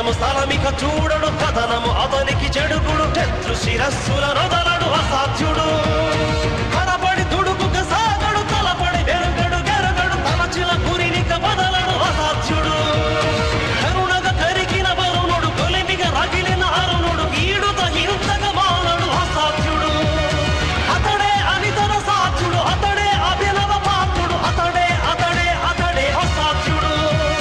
పతనము స్థలమిక చూడడు కథనము అతనికి చెడుకుడు శత్రు శిరస్సుల నొదలడు అసాధ్యుడు కనబడి దుడుకుక సాగడు తలపడి వెరుగడు గెరగడు తలచిన గురినిక బదలడు అసాధ్యుడు కరుణగ కరిగిన వరుణుడు కొలిమిగ రగిలిన అరుణుడు ఈడుత హింసగ మానడు అసాధ్యుడు అతడే అనితర సాధ్యుడు అతడే అభినవ పాత్రుడు అతడే అతడే అతడే అసాధ్యుడు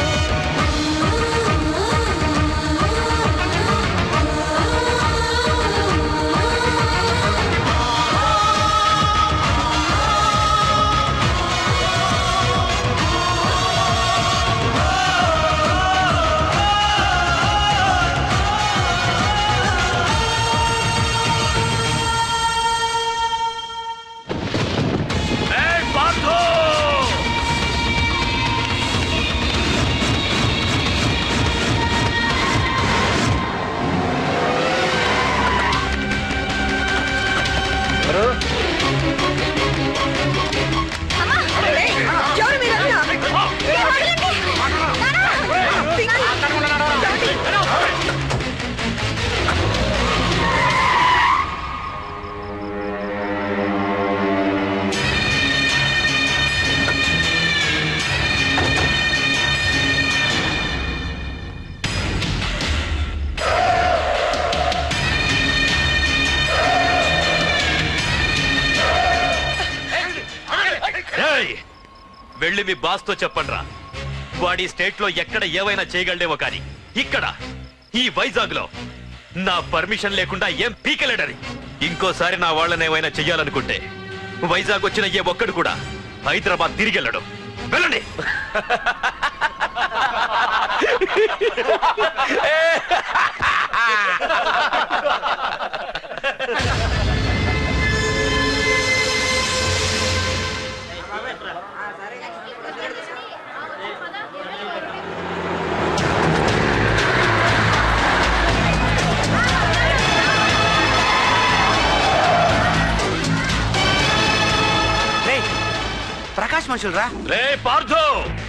ఏయ్, పార్థు! ఎవరు మీరంతా? ఏ, వదలండి. నాన్న! ఏయ్, వెళ్ళి మీ బాస్ తో చెప్పండ్రా వాడి స్టేట్ లో ఎక్కడ ఏవైనా చేయగలడేమో కానీ ఇక్కడ ఈ వైజాగ్ లో నా పర్మిషన్ లేకుండా ఏం పీకలేడని ఇంకోసారి నా వాళ్ళని ఏమైనా చెయ్యాలనుకుంటే వైజాగ్ వచ్చిన ఏ ఒక్కడు కూడా హైదరాబాద్ తిరిగి వెళ్ళడు వెళ్ళండి ప్రకాష్ మనుషులు రా రే పార్థు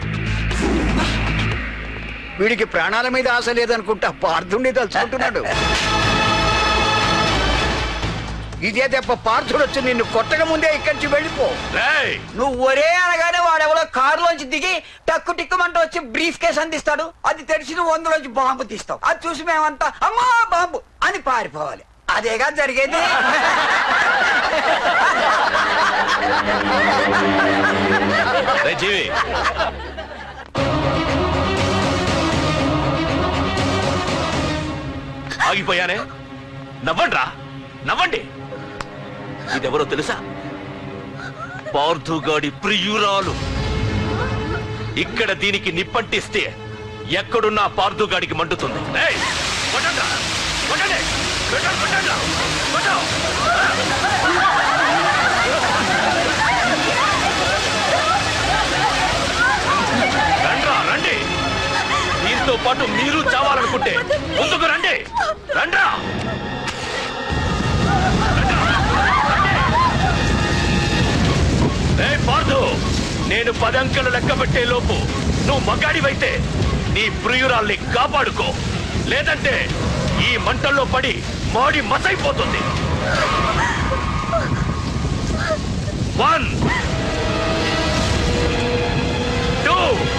వీడికి ప్రాణాల మీద ఆశ లేదనుకుంటా పార్థుండి తలుచుకుంటున్నాడు ఇదే దెబ్బ పార్థుడు వచ్చి నిన్ను కొట్టక ముందే ఇక్కడి నుంచి వెళ్ళిపో రేయ్ నువ్వు ఒరే అనగానే వాడెవడో కారులోంచి దిగి టక్కు టిక్కుమంటూ వచ్చి బ్రీఫ్ కేస్ అందిస్తాడు అది తెరిచి నువ్వు అందులోంచి బాంబు తీస్తావు అది చూసి మేమంతా అమ్మా బాంబు అని పారిపోవాలి అదేగా జరిగేది రే జీవి ఆగిపోయానే నవ్వండ్రా నవ్వండి ఇదెవరో తెలుసా పార్థుగాడి ప్రియురాలు ఇక్కడ దీనికి నిప్పంటిస్తే ఎక్కడున్నా పార్థుగాడికి మండుతుంది ఏయ్, కొట్టండ్రా, కొట్టండి, కొట్టండి, కొట్టండ్రా, కొట్టు. రండ్రా, రండి దీంతో పాటు మీరు చావాలనుకుంటే ముందుకు రండి రండ్రా ఏ పార్థు నేను పదంకలు లెక్క పెట్టే లోపు నువ్వు మగాడివైతే నీ ప్రియురాల్ని కాపాడుకో లేదంటే ఈ మంటల్లో పడి మాడి మసైపోతుంది one two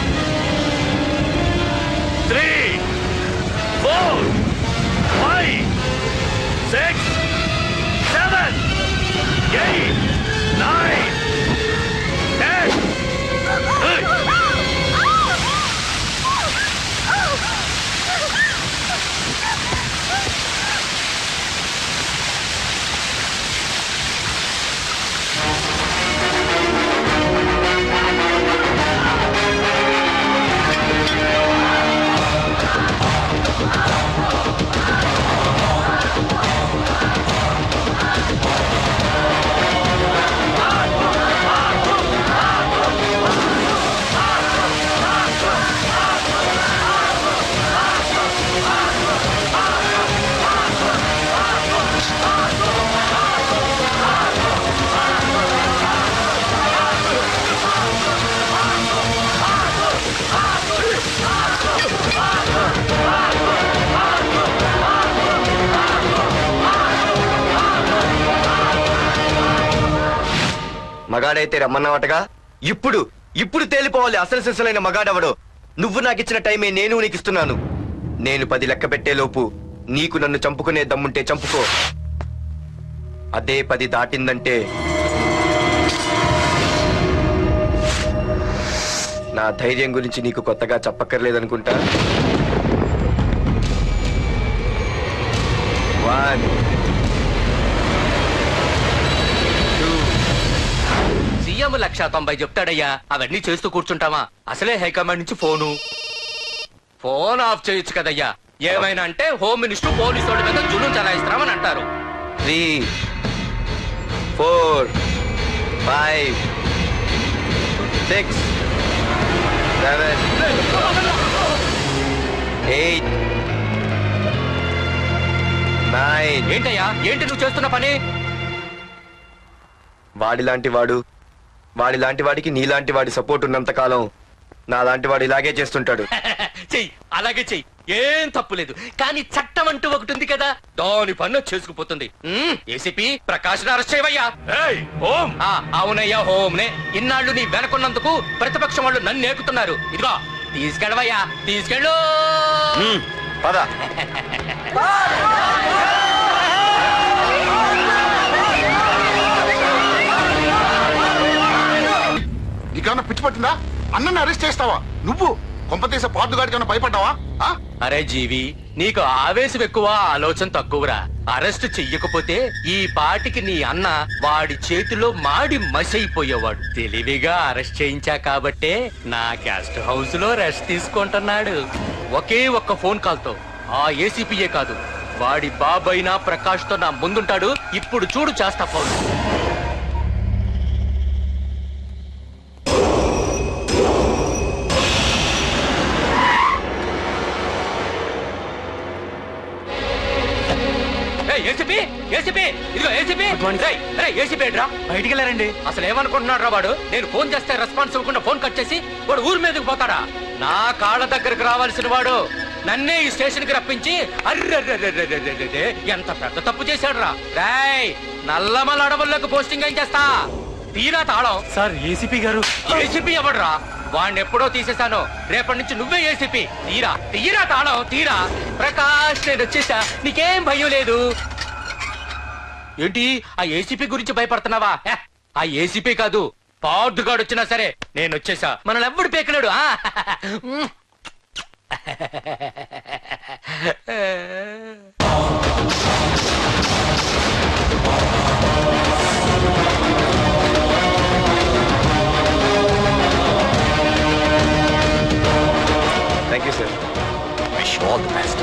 three four five six seven eight nine ten మగాడైతే రమ్మన్నావటగా ఇప్పుడు ఇప్పుడు తేలిపోవాలి అసలు సిసలైన మగాడెవడో నువ్వు నాకు ఇచ్చిన టైమే నేను నీకు ఇస్తున్నాను నేను పది లెక్క పెట్టే లోపు నీకు నన్ను చంపుకునే దమ్ముంటే చంపుకో అదే పది దాటిందంటే నా ధైర్యం గురించి నీకు కొత్తగా చెప్పక్కర్లేదనుకుంటా వన్ సీఎం లక్ష తొంభై చెప్తాడయ్యా అవన్నీ చేస్తూ కూర్చుంటావా అసలే హైకమాండ్ నుంచి ఫోను ఫోన్ ఆఫ్ చేయొచ్చు కదయ్యా ఏమైనా అంటే హోమ్ మినిస్టర్ పోలీసు వాళ్ళ మీద జులుం చలాయిస్తున్నామని అంటారు three four five six seven eight nine ఏంటయ్యా ఏంటి నువ్వు చేస్తున్న పని వాడి లాంటి వాడు వాడి లాంటి వాడికి నీలాంటి వాడి సపోర్ట్ ఉన్నంత కాలం నా లాంటి వాడు ఇలాగే చేస్తుంటాడు చెయ్యి అలాగే చెయ్యి ఏం తప్పులేదు కానీ చట్టం అంటూ ఒకటి ఉంది కదా దాని పన్ను చేసుకుపోతుంది ఏసీపీ ప్రకాష్ అరెస్ట్ చేయవయ్యా ఏయ్, ఓం ఆ, అవునయ్యా హోమ్నే ఇన్నాళ్ళు నీ వెనకున్నందుకు ప్రతిపక్షం వాళ్ళు నన్ను నేకుతున్నారు ఇదిగో తీసుకెళ్ళవయ్యా తీసుకెళ్ళు హ్మ్, పద నీకేమన్నా పిచ్చి పట్టిందా అన్నని అరెస్ట్ చేస్తావా నువ్వు కొంపతీస పాటుగాడికి ఏమైనా భయపడ్డావా ఆ? అరే జీవి నీకు ఆవేశం ఎక్కువ ఆలోచన తక్కువరా అరెస్ట్ చెయ్యకపోతే ఈ పాటికి నీ అన్న వాడి చేతిలో మాడి మసైపోయేవాడు తెలివిగా అరెస్ట్ చేయించా కాబట్టే నా గెస్ట్ హౌస్ లో రెస్ట్ తీసుకుంటున్నాడు ఒకే ఒక్క ఫోన్ కాల్ తో ఆ ఏసీపీయే కాదు వాడి బాబైనా ప్రకాష్ తో నా ముందుంటాడు ఇప్పుడు చూడు చేస్తా ఫోన్ ఏయ్, ఏసీపీ ఏసీపీ ఇదిగో ఏసీపీ రేయ్, రేయ్, ఏసీపీ ఏంట్రా బయటికి వెళ్ళారండి అసలు ఏమనుకుంటున్నాడు రా వాడు నేను ఫోన్ చేస్తే రెస్పాన్స్ ఇవ్వకుండా ఫోన్ కట్ చేసి వాడు ఊరి మీదకి పోతాడా నా కాళ్ళ దగ్గరకు రావాల్సిన వాడు నన్నే ఈ స్టేషన్ కి రప్పించి అర్రెర్రెర్రెర్రెర్రెర్రె, ఎంత పెద్ద తప్పు చేశాడు రా రాయ్ నల్లమల అడవుల్లోకి పోస్టింగ్ ఏం చేస్తా తీరా తాళం సార్ ఏసీపీ గారు ఏసీపీ ఎవడ్రా వాడిని ఎప్పుడో తీసేశాను రేపటి నుంచి నువ్వే ఏసీపీ తీరా తీరా తాళం తీరా ప్రకాష్ నేను వచ్చేసా నీకేం భయం లేదు ఏంటి ఆ ఏసీపీ గురించి భయపడుతున్నావా హే, ఆ ఏసీపీ కాదు పార్దుగాడు వచ్చినా సరే నేను వచ్చేసా మనల్ని ఎవ్వడు పేకలేడు ఆ? Thank you sir wish all the best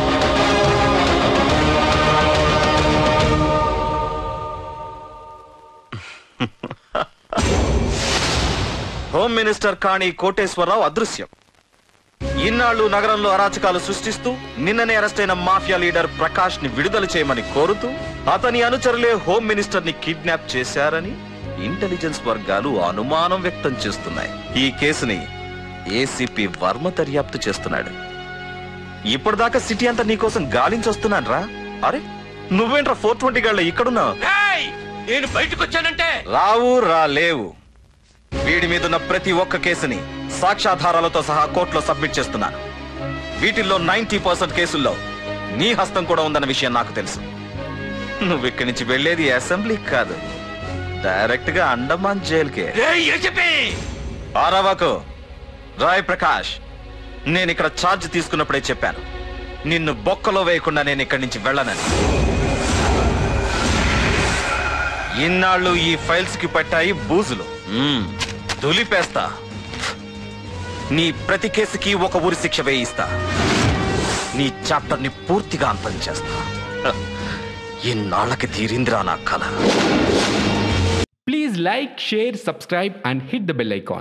home minister Kani Koteswararao అదృశ్యం ఇన్నాళ్లు నగరంలో అరాచకాలు సృష్టిస్తూ నిన్ననే అరెస్ట్ అయిన మాఫియా లీడర్ ప్రకాష్ ని విడుదల చేయమని కోరుతూ అతని అనుచరులే హోమ్ మినిస్టర్ ని కిడ్నాప్ చేశారని ఇంటెలిజెన్స్ వర్గాలు అనుమానం వ్యక్తం చేస్తున్నాయి ఈ కేసుని ఏసీపీ వర్మ దర్యాప్తు చేస్తున్నాడు ఇప్పటిదాకా సిటీ అంతా నీకోసం గాలించొస్తున్నాను రా అరే నువ్వేంట్రా ఫోర్ ట్వంటీ గళ్ళ ఇక్కడున్నావు రేయ్, నేను బయటకు వచ్చానంటే రావు రా లేవు వీడి మీదున్న ప్రతి ఒక్క కేసుని సాక్ష్యాధారాలతో సహా కోర్టులో సబ్మిట్ చేస్తున్నాను వీటిల్లో నైన్టీ పర్సెంట్ కేసుల్లో నీ హస్తం కూడా ఉందన్న విషయం నాకు తెలుసు నువ్వు ఇక్కడి నుంచి వెళ్ళేది అసెంబ్లీ కాదు డైరెక్ట్ గా అండమాన్ జైలుకే రేయ్, ఏసీపీ ఆరావాకు రాయ్ ప్రకాష్ నేను ఇక్కడ ఛార్జ్ తీసుకున్నప్పుడే చెప్పాను నిన్ను బొక్కలో వేయకుండా నేను ఇక్కడి నుంచి వెళ్ళనని ఇన్నాళ్ళు ఈ ఫైల్స్ కి పట్టాయి బూజులు మ్మ్, దులిపేస్తా నీ ప్రతి కేసుకి ఒక ఊరి శిక్ష వేయిస్తా నీ చాప్టర్ ని పూర్తిగా అంతం చేస్తా హ, ఇన్నాళ్ళకి తీరిందిరా నా కళ Please like, share, subscribe, and hit the bell icon.